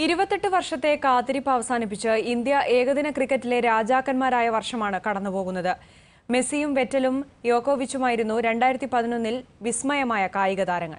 ഇരുപത്തെട്ട് വർഷത്തെ കാത്തിരിപ്പ് അവസാനിപ്പിച്ച് ഇന്ത്യ ഏകദിന ക്രിക്കറ്റിലെ രാജാക്കന്മാരായ വർഷമാണ് കടന്നുപോകുന്നത് മെസ്സിയും വെറ്റലും യോക്കോവിച്ചുമായിരുന്നു രണ്ടായിരത്തി പതിനൊന്നിൽ വിസ്മയമായ കായിക താരങ്ങൾ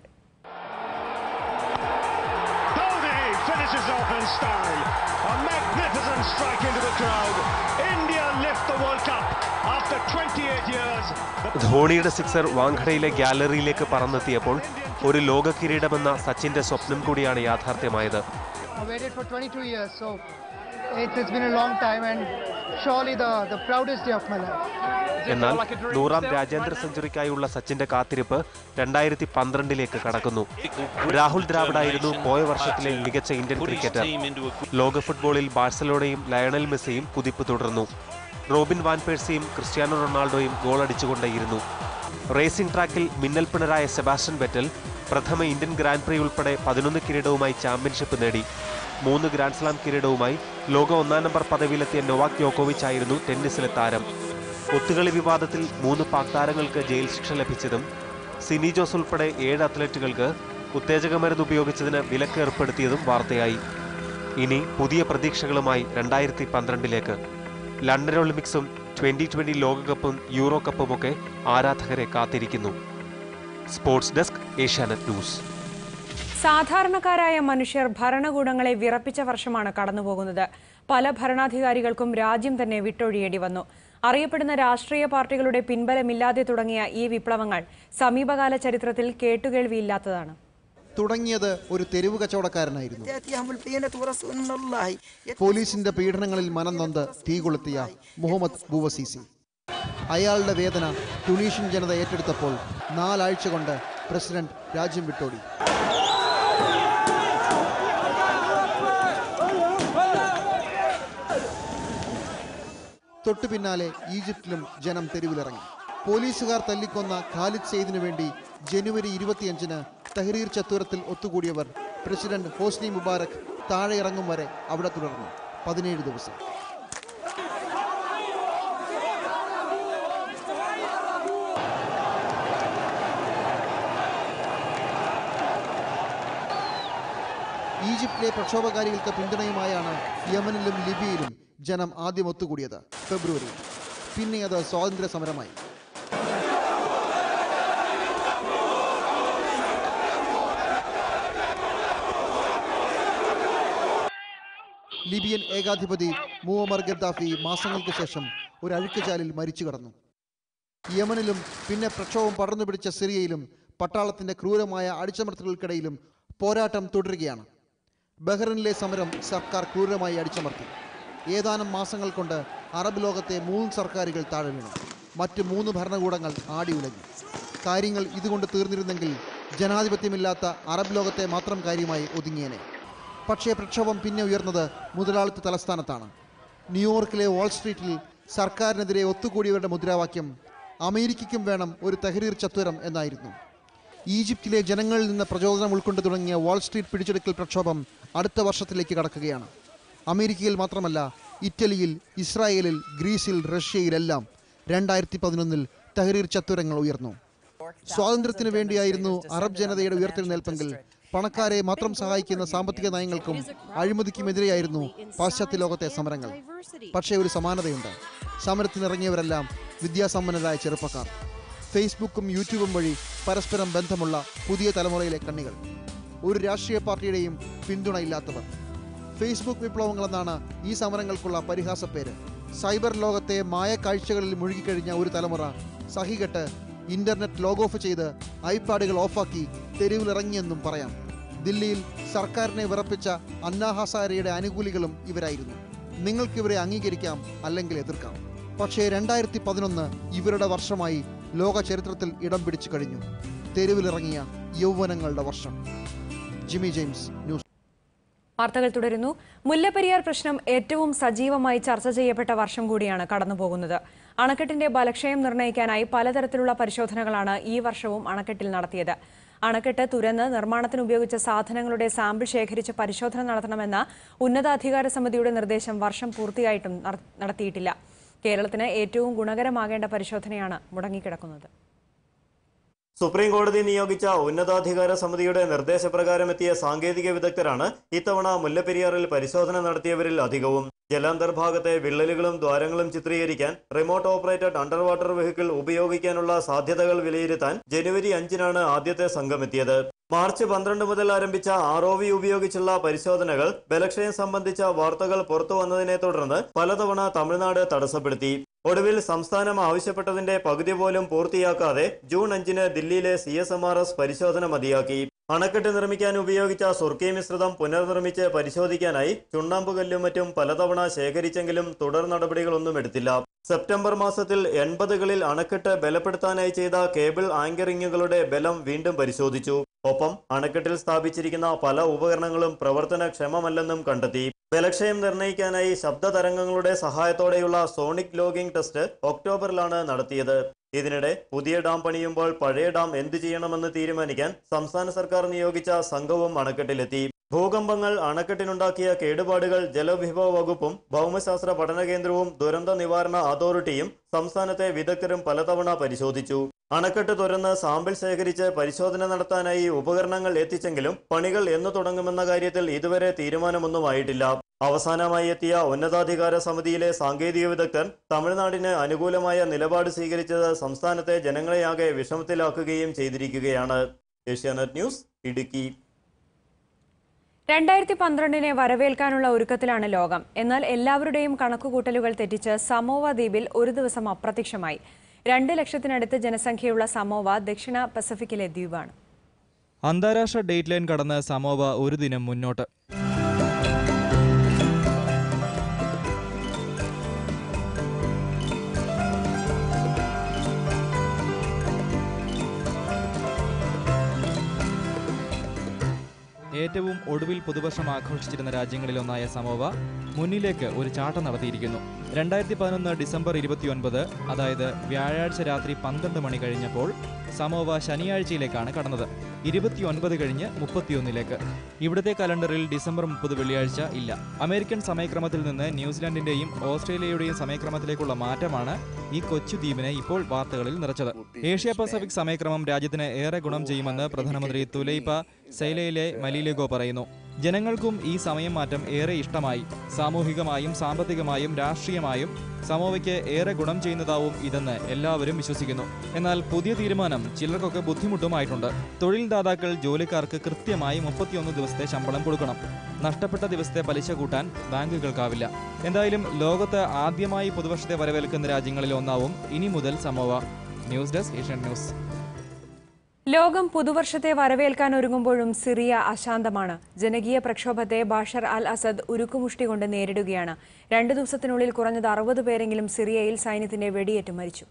Dowdy finishes off in style. A magnificent strike into the crowd. India lift the World Cup after 28 years. The ധോണിയുടെ സിക്സർ വാങ്കഡയിലെ ഗാലറിയിലേക്ക് പറന്നെത്തിയപ്പോൾ ഒരു ലോക കിരീടമെന്ന സച്ചിന്റെ സ്വപ്നം കൂടിയാണ് യാഥാർത്ഥ്യമായത് I waited for 22 years, so it's, it's been a long time and surely the, the proudest day of my life. എന്നാൽ നൂറാം രാജ്യാന്തര സെഞ്ചുറിക്കായുള്ള സച്ചിന്റെ കാത്തിരിപ്പ് രണ്ടായിരത്തി പന്ത്രണ്ടിലേക്ക് കടക്കുന്നു രാഹുൽ ദ്രാവിഡായിരുന്നു പോയ വർഷത്തിലെ മികച്ച ഇന്ത്യൻ ക്രിക്കറ്റർ ലോക ഫുട്ബോളിൽ ബാഴ്സലോണയും ലയണൽ മെസ്സിയും കുതിപ്പ് തുടർന്നു റോബിൻ വാൻ പേഴ്സിയും ക്രിസ്ത്യാനോ റൊണാൾഡോയും ഗോളടിച്ചുകൊണ്ടേയിരുന്നു റേസിംഗ് ട്രാക്കിൽ മിന്നൽ പിണറായ സെബാസ്റ്റ്യൻ വെറ്റൽ പ്രഥമ ഇന്ത്യൻ ഗ്രാൻഡ് പ്രീ ഉൾപ്പെടെ പതിനൊന്ന് കിരീടവുമായി ചാമ്പ്യൻഷിപ്പ് നേടി മൂന്ന് ഗ്രാൻഡ് സ്ലാം കിരീടവുമായി ലോക ഒന്നാം നമ്പർ പദവിയിലെത്തിയ നൊവാക് യോക്കോവിച്ച് ആയിരുന്നു ടെന്നീസിലെ താരം ഒത്തുകളി വിവാദത്തിൽ മൂന്ന് പാക് താരങ്ങൾക്ക് ജയിൽ ശിക്ഷ ലഭിച്ചതും സിനി ജോസ് ഉൾപ്പെടെ ഏഴ് അത്ലറ്റുകൾക്ക് ഉത്തേജക മരുന്ന് ഉപയോഗിച്ചതിന് വിലക്ക് ഏർപ്പെടുത്തിയതും വാർത്തയായി ഇനി പുതിയ പ്രതീക്ഷകളുമായി രണ്ടായിരത്തി പന്ത്രണ്ടിലേക്ക് ലണ്ടൻ ഒളിമ്പിക്സും ട്വന്റി ട്വന്റി ലോകകപ്പും യൂറോ കപ്പുമൊക്കെ ആരാധകരെ കാത്തിരിക്കുന്നു സ്പോർട്സ് ഡെസ്ക് ഏഷ്യാനെറ്റ് ന്യൂസ് സാധാരണക്കാരായ മനുഷ്യർ ഭരണകൂടങ്ങളെ വിറപ്പിച്ച വർഷമാണ് കടന്നുപോകുന്നത് പല ഭരണാധികാരികൾക്കും രാജ്യം തന്നെ വിട്ടൊഴിയേണ്ടി വന്നു അറിയപ്പെടുന്ന രാഷ്ട്രീയ പാർട്ടികളുടെ പിൻബലമില്ലാതെ തുടങ്ങിയ ഈ വിപ്ലവങ്ങൾ സമീപകാല ചരിത്രത്തിൽ കേട്ടുകേൾവിയില്ലാത്തതാണ് തുടങ്ങിയത് ഒരു തെരുവ് കച്ചവടക്കാരനായിരുന്നു تأتيهم البينة ورسول من الله പോലീസിന്റെ പീഡനങ്ങളിൽ മനം നൊന്ത് തീ കൊളുത്തിയ മുഹമ്മദ് ബൂവസീസി അയാളുടെ വേദന ടുണീഷ്യൻ ജനത ഏറ്റെടുത്തപ്പോൾ നാലാഴ്ച കൊണ്ട് പ്രസിഡന്റ് രാജ്യം വിട്ടോടി തൊട്ടു പിന്നാലെ ഈജിപ്തിലും ജനം തെരുവിലിറങ്ങി പോലീസുകാർ തല്ലിക്കൊന്ന ഖാലിദ് സെയ്ദിനു വേണ്ടി ജനുവരി ഇരുപത്തിയഞ്ചിന് തഹ്രീർ ചത്തൂരത്തിൽ ഒത്തുകൂടിയവർ പ്രസിഡന്റ് ഹോസ്നി മുബാറക് താഴെ ഇറങ്ങും വരെ അവിടെ തുടർന്നു പതിനേഴ് ദിവസം ഈജിപ്തിലെ പ്രക്ഷോഭകാരികൾക്ക് പിന്തുണയുമായാണ് യമനിലും ലിബിയയിലും ജനം ആദ്യം ഒത്തുകൂടിയത് ഫെബ്രുവരിയിൽ പിന്നെ അത് സ്വാതന്ത്ര്യ സമരമായി ലിബിയൻ ഏകാധിപതി മുവമർ ഗദ്ദാഫി മാസങ്ങൾക്ക് ശേഷം ഒരു അഴുക്കുചാലിൽ മരിച്ചു കടന്നു യമനിലും പിന്നെ പ്രക്ഷോഭം പടർന്നു പിടിച്ച സിറിയയിലും പട്ടാളത്തിന്റെ ക്രൂരമായ അടിച്ചമർത്തലുകൾക്കിടയിലും പോരാട്ടം തുടരുകയാണ് ബഹ്റിനിലെ സമരം സർക്കാർ ക്രൂരമായി അടിച്ചമർത്തി ഏതാനും മാസങ്ങൾ കൊണ്ട് അറബ് ലോകത്തെ മൂന്ന് സർക്കാരുകൾ താഴെ വീണു മറ്റ് മൂന്ന് ഭരണകൂടങ്ങൾ ആടി ഉലഞ്ഞു കാര്യങ്ങൾ ഇതുകൊണ്ട് തീർന്നിരുന്നെങ്കിൽ ജനാധിപത്യമില്ലാത്ത അറബ് ലോകത്തെ മാത്രം കാര്യമായി ഒതുങ്ങിയേനെ പക്ഷേ പ്രക്ഷോഭം പിന്നെ ഉയർന്നത് മുതലാളിത്ത തലസ്ഥാനത്താണ് ന്യൂയോർക്കിലെ വാൾ സ്ട്രീറ്റിൽ സർക്കാരിനെതിരെ ഒത്തുകൂടിയവരുടെ മുദ്രാവാക്യം അമേരിക്കയ്ക്കും വേണം ഒരു തഹരീർ ചത്വരം എന്നായിരുന്നു ഈജിപ്തിലെ ജനങ്ങളിൽ നിന്ന് പ്രചോദനം ഉൾക്കൊണ്ട് തുടങ്ങിയ വാൾ സ്ട്രീറ്റ് പിടിച്ചെടുക്കൽ പ്രക്ഷോഭം അടുത്ത വർഷത്തിലേക്ക് കടക്കുകയാണ് അമേരിക്കയിൽ മാത്രമല്ല ഇറ്റലിയിൽ ഇസ്രായേലിൽ ഗ്രീസിൽ റഷ്യയിലെല്ലാം രണ്ടായിരത്തി പതിനൊന്നിൽ തഹരീർ ചത്വരങ്ങൾ ഉയർന്നു സ്വാതന്ത്ര്യത്തിന് വേണ്ടിയായിരുന്നു അറബ് ജനതയുടെ ഉയർത്തെഴുന്നേൽപ്പെങ്കിൽ പണക്കാരെ മാത്രം സഹായിക്കുന്ന സാമ്പത്തിക നയങ്ങൾക്കും അഴിമതിക്കുമെതിരെയായിരുന്നു പാശ്ചാത്യ ലോകത്തെ സമരങ്ങൾ പക്ഷേ ഒരു സമാനതയുണ്ട് സമരത്തിനിറങ്ങിയവരെല്ലാം വിദ്യാസമ്പന്നരായ ചെറുപ്പക്കാർ ഫേസ്ബുക്കും യൂട്യൂബും വഴി പരസ്പരം ബന്ധമുള്ള പുതിയ തലമുറയിലെ കണ്ണികൾ ഒരു രാഷ്ട്രീയ പാർട്ടിയുടെയും പിന്തുണയില്ലാത്തവർ ഫേസ്ബുക്ക് വിപ്ലവങ്ങളെന്നാണ് ഈ സമരങ്ങൾക്കുള്ള പരിഹാസ പേര് സൈബർ ലോകത്തെ മായ കാഴ്ചകളിൽ മുഴുകിക്കഴിഞ്ഞ ഒരു തലമുറ സഹികെട്ട് ഇന്റർനെറ്റ് ലോഗ് ഓഫ് ചെയ്ത് ഐപാഡുകൾ ഓഫാക്കി തെരുവിലിറങ്ങിയെന്നും പറയാം ദില്ലിയിൽ സർക്കാരിനെ വിറപ്പിച്ച അന്നാ ഹസാരയുടെ അനുകൂലികളും ഇവരായിരുന്നു നിങ്ങൾക്കിവരെ അംഗീകരിക്കാം അല്ലെങ്കിൽ എതിർക്കാം പക്ഷേ രണ്ടായിരത്തി പതിനൊന്ന് ഇവരുടെ വർഷമായി ലോക ചരിത്രത്തിൽ ഇടം പിടിച്ചു കഴിഞ്ഞു തെരുവിലിറങ്ങിയ യൗവനങ്ങളുടെ വർഷം ജിമ്മി ജെയിംസ് ന്യൂസ് വാർത്തകൾ തുടരുന്നു മുല്ലപ്പെരിയാർ പ്രശ്നം ഏറ്റവും സജീവമായി ചർച്ച ചെയ്യപ്പെട്ട വർഷം കൂടിയാണ് കടന്നുപോകുന്നത് അണക്കെട്ടിന്റെ ബലക്ഷയം നിർണ്ണയിക്കാനായി പലതരത്തിലുള്ള പരിശോധനകളാണ് ഈ വർഷവും അണക്കെട്ടിൽ നടത്തിയത് അണക്കെട്ട് തുരന്ന് നിർമ്മാണത്തിന് ഉപയോഗിച്ച സാധനങ്ങളുടെ സാമ്പിൾ ശേഖരിച്ച് പരിശോധന നടത്തണമെന്ന ഉന്നതാധികാര സമിതിയുടെ നിർദ്ദേശം വർഷം പൂർത്തിയായിട്ടും നട- നടത്തിയിട്ടില്ല കേരളത്തിന് ഏറ്റവും ഗുണകരമാകേണ്ട പരിശോധനയാണ് മുടങ്ങിക്കിടക്കുന്നത് സുപ്രീം കോടതി നിയോഗിച്ച ഉന്നതാധികാര സമിതിയുടെ നിർദ്ദേശപ്രകാരം എത്തിയ സാങ്കേതിക വിദഗ്ധരാണ് ഇത്തവണ മുല്ലപ്പെരിയാറിൽ പരിശോധന നടത്തിയവരിൽ അധികവും ജലാന്തർഭാഗത്തെ വിള്ളലുകളും ദ്വാരങ്ങളും ചിത്രീകരിക്കാൻ remote operated underwater vehicle ഉപയോഗിക്കാനുള്ള സാധ്യതകൾ വിലയിരുത്താൻ ജനുവരി അഞ്ചിനാണ് ആദ്യത്തെ സംഘം എത്തിയത് മാർച്ച് പന്ത്രണ്ട് മുതൽ ആരംഭിച്ച ആർ ഒ വി ഉപയോഗിച്ചുള്ള പരിശോധനകൾ ബലക്ഷയം സംബന്ധിച്ച വാർത്തകൾ പുറത്തു വന്നതിനെ തുടർന്ന് പലതവണ തമിഴ്നാട് തടസ്സപ്പെടുത്തി ഒടുവിൽ സംസ്ഥാനം ആവശ്യപ്പെട്ടതിന്റെ പകുതി പോലും പൂർത്തിയാക്കാതെ ജൂൺ അഞ്ചിന് ദില്ലിയിലെ C S M R S പരിശോധന മതിയാക്കി അണക്കെട്ട് നിർമ്മിക്കാൻ ഉപയോഗിച്ച സുർക്കി മിശ്രിതം പുനർനിർമ്മിച്ച് പരിശോധിക്കാനായി ചുണ്ണാമ്പുകല്ലും മറ്റും പലതവണ ശേഖരിച്ചെങ്കിലും തുടർ നടപടികളൊന്നും എടുത്തില്ല സെപ്റ്റംബർ മാസത്തിൽ എൺപതുകളിൽ അണക്കെട്ട് ബലപ്പെടുത്താനായി ചെയ്ത കേബിൾ ആങ്കറിങ്ങുകളുടെ ബലം വീണ്ടും പരിശോധിച്ചു ഒപ്പം അണക്കെട്ടിൽ സ്ഥാപിച്ചിരിക്കുന്ന പല ഉപകരണങ്ങളും പ്രവർത്തനക്ഷമമല്ലെന്നും കണ്ടെത്തി ബലക്ഷയം നിർണ്ണയിക്കാനായി ശബ്ദ തരംഗങ്ങളുടെ സഹായത്തോടെയുള്ള സോണിക് ലോഗിംഗ് ടെസ്റ്റ് ഒക്ടോബറിലാണ് നടത്തിയത് ഇതിനിടെ പുതിയ ഡാം പണിയുമ്പോൾ പഴയ ഡാം എന്തു ചെയ്യണമെന്ന് തീരുമാനിക്കാൻ സംസ്ഥാന സർക്കാർ നിയോഗിച്ച സംഘവും അണക്കെട്ടിലെത്തി ഭൂകമ്പങ്ങൾ അണക്കെട്ടിനുണ്ടാക്കിയ കേടുപാടുകൾ ജലവിഭവ വകുപ്പും ഭൗമശാസ്ത്ര പഠന കേന്ദ്രവും ദുരന്ത നിവാരണ അതോറിറ്റിയും സംസ്ഥാനത്തെ വിദഗ്ധരും പലതവണ പരിശോധിച്ചു അണക്കെട്ട് തുറന്ന് സാമ്പിൾ ശേഖരിച്ച് പരിശോധന നടത്താനായി ഉപകരണങ്ങൾ എത്തിച്ചെങ്കിലും പണികൾ എന്നു തുടങ്ങുമെന്ന കാര്യത്തിൽ ഇതുവരെ തീരുമാനമൊന്നുമായിട്ടില്ല അവസാനമായി എത്തിയ ഉന്നതാധികാര സമിതിയിലെ സാങ്കേതിക വിദഗ്ധർ തമിഴ്നാടിന് അനുകൂലമായ നിലപാട് സ്വീകരിച്ചത് സംസ്ഥാനത്തെ ജനങ്ങളെയാകെ വിഷമത്തിലാക്കുകയും ചെയ്തിരിക്കുകയാണ് ഏഷ്യാനെറ്റ് ന്യൂസ് ഇടുക്കി രണ്ടായിരത്തി പന്ത്രണ്ടിനെ വരവേൽക്കാനുള്ള ഒരുക്കത്തിലാണ് ലോകം എന്നാൽ എല്ലാവരുടെയും കണക്കുകൂട്ടലുകൾ തെറ്റിച്ച് സമോവ ദ്വീപിൽ ഒരു ദിവസം അപ്രത്യക്ഷമായി രണ്ട് ലക്ഷത്തിനടുത്ത് ജനസംഖ്യയുള്ള സമോവ ദക്ഷിണ പസഫിക്കിലെ ദ്വീപാണ് അന്താരാഷ്ട്ര ഡേറ്റ് ലൈൻ കടന്ന് സമോവ ഒരു ദിനം മുന്നോട്ട് ഏറ്റവും ഒടുവിൽ പുതുവർഷം ആഘോഷിച്ചിരുന്ന രാജ്യങ്ങളിലൊന്നായ സമോവ മുന്നിലേക്ക് ഒരു ചാട്ടം നടത്തിയിരിക്കുന്നു രണ്ടായിരത്തി പതിനൊന്ന് ഡിസംബർ ഇരുപത്തിയൊൻപത് അതായത് വ്യാഴാഴ്ച രാത്രി പന്ത്രണ്ട് മണി കഴിഞ്ഞപ്പോൾ സമോവ ശനിയാഴ്ചയിലേക്കാണ് കടന്നത് ഇരുപത്തിയൊൻപത് കഴിഞ്ഞ് മുപ്പത്തിയൊന്നിലേക്ക് ഇവിടുത്തെ കലണ്ടറിൽ ഡിസംബർ മുപ്പത് വെള്ളിയാഴ്ച ഇല്ല അമേരിക്കൻ സമയക്രമത്തിൽ നിന്ന് ന്യൂസിലാൻഡിന്റെയും ഓസ്ട്രേലിയയുടെയും സമയക്രമത്തിലേക്കുള്ള മാറ്റമാണ് ഈ കൊച്ചു ദ്വീപിനെ ഇപ്പോൾ വാർത്തകളിൽ നിറച്ചത് ഏഷ്യ പസഫിക് സമയക്രമം രാജ്യത്തിന് ഏറെ ഗുണം ചെയ്യുമെന്ന് പ്രധാനമന്ത്രി തുലൈപ സൈലയിലെ മലീലഗോ പറയുന്നു ജനങ്ങൾക്കും ഈ സമയം മാറ്റം ഏറെ ഇഷ്ടമായി സാമൂഹികമായും സാമ്പത്തികമായും രാഷ്ട്രീയമായും സമോവയ്ക്ക് ഏറെ ഗുണം ചെയ്യുന്നതാവും ഇതെന്ന് എല്ലാവരും വിശ്വസിക്കുന്നു എന്നാൽ പുതിയ തീരുമാനം ചിലർക്കൊക്കെ ബുദ്ധിമുട്ടുമായിട്ടുണ്ട് തൊഴിൽദാതാക്കൾ ജോലിക്കാർക്ക് കൃത്യമായി മുപ്പത്തിയൊന്ന് ദിവസത്തെ ശമ്പളം കൊടുക്കണം നഷ്ടപ്പെട്ട ദിവസത്തെ പലിശ കൂട്ടാൻ ബാങ്കുകൾക്കാവില്ല എന്തായാലും ലോകത്ത് ആദ്യമായി പുതുവർഷത്തെ വരവേൽക്കുന്ന രാജ്യങ്ങളിൽ ഒന്നാവും ഇനി മുതൽ Samoa news desk Asian news ലോകം പുതുവർഷത്തെ വരവേൽക്കാൻ ഒരുങ്ങുമ്പോഴും സിറിയ അശാന്തമാണ് ജനകീയ പ്രക്ഷോഭത്തെ ബാഷർ അൽ അസദ് ഉരുക്കുമുഷ്ടി കൊണ്ട് നേരിടുകയാണ് രണ്ടു ദിവസത്തിനുള്ളിൽ കുറഞ്ഞത് അറുപത് പേരെങ്കിലും സിറിയയിൽ സൈന്യത്തിന്റെ വെടിയേറ്റ് മരിച്ചു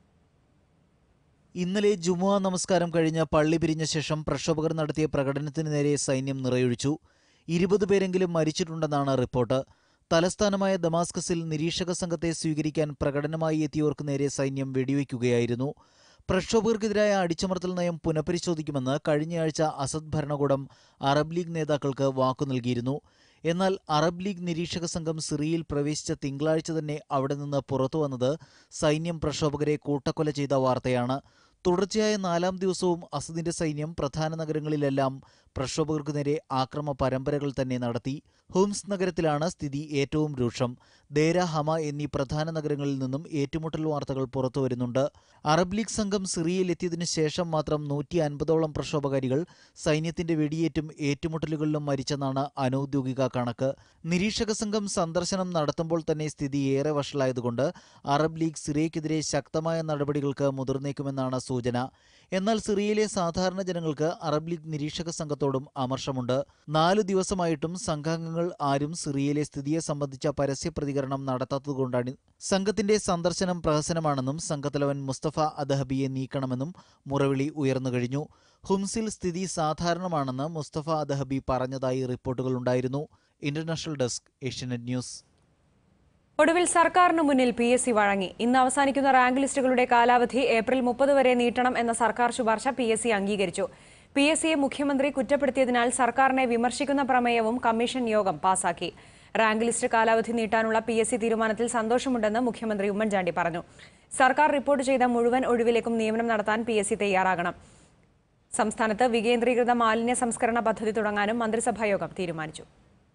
ഇന്നലെ ജുമുഅ നമസ്കാരം കഴിഞ്ഞ് പള്ളി പിരിഞ്ഞ ശേഷം പ്രക്ഷോഭകർ നടത്തിയ പ്രകടനത്തിന് നേരെ സൈന്യം നിറയൊഴിച്ചു ഇരുപത് പേരെങ്കിലും മരിച്ചിട്ടുണ്ടെന്നാണ് റിപ്പോർട്ട് തലസ്ഥാനമായ ദമാസ്കസിൽ നിരീക്ഷക സംഘത്തെ സ്വീകരിക്കാൻ പ്രകടനമായി എത്തിയവർക്ക് നേരെ സൈന്യം വെടിവെക്കുകയായിരുന്നു പ്രക്ഷോഭകർക്കെതിരായ അടിച്ചമർത്തൽ നയം പുനഃപരിശോധിക്കുമെന്ന് കഴിഞ്ഞയാഴ്ച അസദ് ഭരണകൂടം അറബ് ലീഗ് നേതാക്കൾക്ക് വാക്കു നൽകിയിരുന്നു എന്നാൽ അറബ് ലീഗ് നിരീക്ഷക സംഘം സിറിയയിൽ പ്രവേശിച്ച തിങ്കളാഴ്ച തന്നെ അവിടെ നിന്ന് പുറത്തു വന്നത് സൈന്യം പ്രക്ഷോഭകരെ കൂട്ടക്കൊല ചെയ്ത വാർത്തയാണ് തുടർച്ചയായ നാലാം ദിവസവും അസദിന്റെ സൈന്യം പ്രധാന നഗരങ്ങളിലെല്ലാം പ്രക്ഷോഭകർക്കു നേരെ ആക്രമ പരമ്പരകൾ തന്നെ നടത്തി ഹോംസ് നഗരത്തിലാണ് സ്ഥിതി ഏറ്റവും രൂക്ഷം ദേര ഹമ എന്നീ പ്രധാന നഗരങ്ങളിൽ നിന്നും ഏറ്റുമുട്ടൽ വാർത്തകൾ പുറത്തു വരുന്നുണ്ട് അറബ് ലീഗ് സംഘം സിറിയയിലെത്തിയതിനു ശേഷം മാത്രം നൂറ്റി അൻപതോളം പ്രക്ഷോഭകാരികൾ സൈന്യത്തിന്റെ വെടിയേറ്റും ഏറ്റുമുട്ടലുകളിലും മരിച്ചെന്നാണ് അനൌദ്യോഗിക കണക്ക് നിരീക്ഷക സംഘം സന്ദർശനം നടത്തുമ്പോൾ തന്നെ സ്ഥിതി ഏറെ വഷളായതുകൊണ്ട് അറബ് ലീഗ് സിറിയയ്ക്കെതിരെ ശക്തമായ നടപടികൾക്ക് മുതിർന്നേക്കുമെന്നാണ് സൂചന എന്നാൽ സിറിയയിലെ സാധാരണ ജനങ്ങൾക്ക് അറബ് ലീഗ് നിരീക്ഷക സംഘത്തോടും അമർഷമുണ്ട് നാലു ദിവസമായിട്ടും സംഘാംഗങ്ങൾ ആരും സിറിയയിലെ സ്ഥിതിയെ സംബന്ധിച്ച പരസ്യ പ്രതികരണം നടത്താത്തതുകൊണ്ടാണ് സംഘത്തിന്റെ സന്ദർശനം പ്രഹസനമാണെന്നും സംഘത്തലവൻ മുസ്തഫ അദഹബിയെ നീക്കണമെന്നും മുറവിളി ഉയർന്നു കഴിഞ്ഞു ഹുംസിൽ സ്ഥിതി സാധാരണമാണെന്ന് മുസ്തഫ അദഹബി പറഞ്ഞതായി റിപ്പോർട്ടുകളുണ്ടായിരുന്നു ഇന്റർനാഷണൽ ഡെസ്ക് ഏഷ്യനെറ്റ് ന്യൂസ് ഒടുവിൽ സർക്കാരിന് മുന്നിൽ പി എസ് സി വഴങ്ങി ഇന്ന് അവസാനിക്കുന്ന റാങ്ക് ലിസ്റ്റുകളുടെ കാലാവധി ഏപ്രിൽ മുപ്പത് വരെ നീട്ടണം എന്ന സർക്കാർ ശുപാർശ പി എസ് സി അംഗീകരിച്ചു പി എസ് സിയെ മുഖ്യമന്ത്രി കുറ്റപ്പെടുത്തിയതിനാൽ സർക്കാരിനെ വിമർശിക്കുന്ന പ്രമേയവും കമ്മീഷൻ യോഗം പാസാക്കി റാങ്ക് ലിസ്റ്റ് കാലാവധി നീട്ടാനുള്ള പി എസ് സി തീരുമാനത്തിൽ സന്തോഷമുണ്ടെന്ന് മുഖ്യമന്ത്രി ഉമ്മൻചാണ്ടി പറഞ്ഞു സർക്കാർ റിപ്പോർട്ട് ചെയ്ത മുഴുവൻ ഒഴിവിലേക്കും നിയമനം നടത്താൻ പി എസ് സി തയ്യാറാകണം സംസ്ഥാനത്ത് വികേന്ദ്രീകൃത മാലിന്യ സംസ്കരണ പദ്ധതി തുടങ്ങാനും മന്ത്രിസഭായോഗം തീരുമാനിച്ചു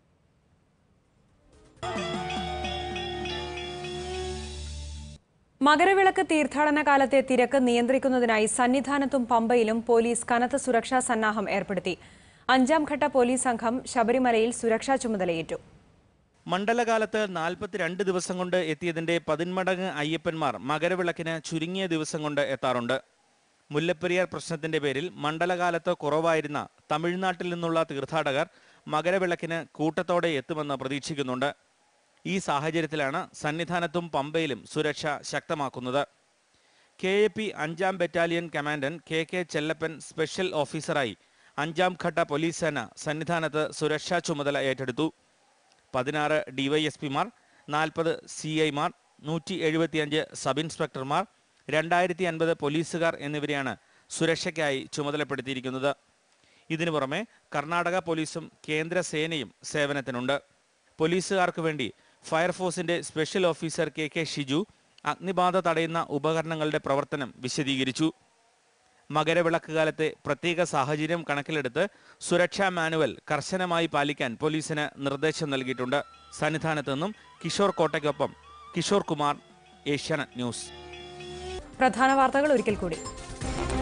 മകരവിളക്ക് തീർത്ഥാടന കാലത്തെ തിരക്ക് നിയന്ത്രിക്കുന്നതിനായി സന്നിധാനത്തും പമ്പയിലും പോലീസ് കനത്ത സുരക്ഷാ സന്നാഹം ഏർപ്പെടുത്തി അഞ്ചാം ഘട്ട പോലീസ് സംഘം ശബരിമലയിൽ സുരക്ഷാ ചുമതലയേറ്റു മണ്ഡലകാലത്ത് നാൽപ്പത്തിരണ്ട് ദിവസം കൊണ്ട് എത്തിയതിന്റെ പതിന്മടങ്ങ് അയ്യപ്പന്മാർ മകരവിളക്കിന് ചുരുങ്ങിയ ദിവസം കൊണ്ട് എത്താറുണ്ട് മുല്ലപ്പെരിയാർ പ്രശ്നത്തിന്റെ പേരിൽ മണ്ഡലകാലത്ത് കുറവായിരുന്ന തമിഴ്നാട്ടിൽ നിന്നുള്ള തീർത്ഥാടകർ മകരവിളക്കിന് കൂട്ടത്തോടെ എത്തുമെന്ന് പ്രതീക്ഷിക്കുന്നുണ്ട് ഈ സാഹചര്യത്തിലാണ് സന്നിധാനത്തും പമ്പയിലും സുരക്ഷ ശക്തമാക്കുന്നത് കെ എ പി അഞ്ചാം battalion commandant K K Chellappan special ഓഫീസറായി അഞ്ചാം ഘട്ട പോലീസ് സേന സന്നിധാനത്ത് സുരക്ഷാ ചുമതല ഏറ്റെടുത്തു പതിനാറ് ഡിവൈഎസ്പിമാർ നാൽപ്പത് സി ഐമാർ നൂറ്റി എഴുപത്തിയഞ്ച് സബ് ഇൻസ്പെക്ടർമാർ രണ്ടായിരത്തി അൻപത് പോലീസുകാർ എന്നിവരെയാണ് സുരക്ഷയ്ക്കായി ചുമതലപ്പെടുത്തിയിരിക്കുന്നത് ഇതിനു പുറമെ കർണാടക പോലീസും കേന്ദ്ര സേനയും സേവനത്തിനുണ്ട് പോലീസുകാർക്ക് വേണ്ടി ഫയർഫോഴ്സിന്റെ special officer K K Shiju അഗ്നിബാധ തടയുന്ന ഉപകരണങ്ങളുടെ പ്രവർത്തനം വിശദീകരിച്ചു മകരവിളക്ക് കാലത്തെ പ്രത്യേക സാഹചര്യം കണക്കിലെടുത്ത് സുരക്ഷാ മാനുവൽ കർശനമായി പാലിക്കാൻ പോലീസിന് നിർദ്ദേശം നൽകിയിട്ടുണ്ട് സന്നിധാനത്ത് നിന്നും കിഷോർ കോട്ടയ്ക്കൊപ്പം കിഷോർ കുമാർ ഏഷ്യാനെറ്റ് ന്യൂസ് പ്രധാന വാർത്തകൾ ഒരിക്കൽ കൂടി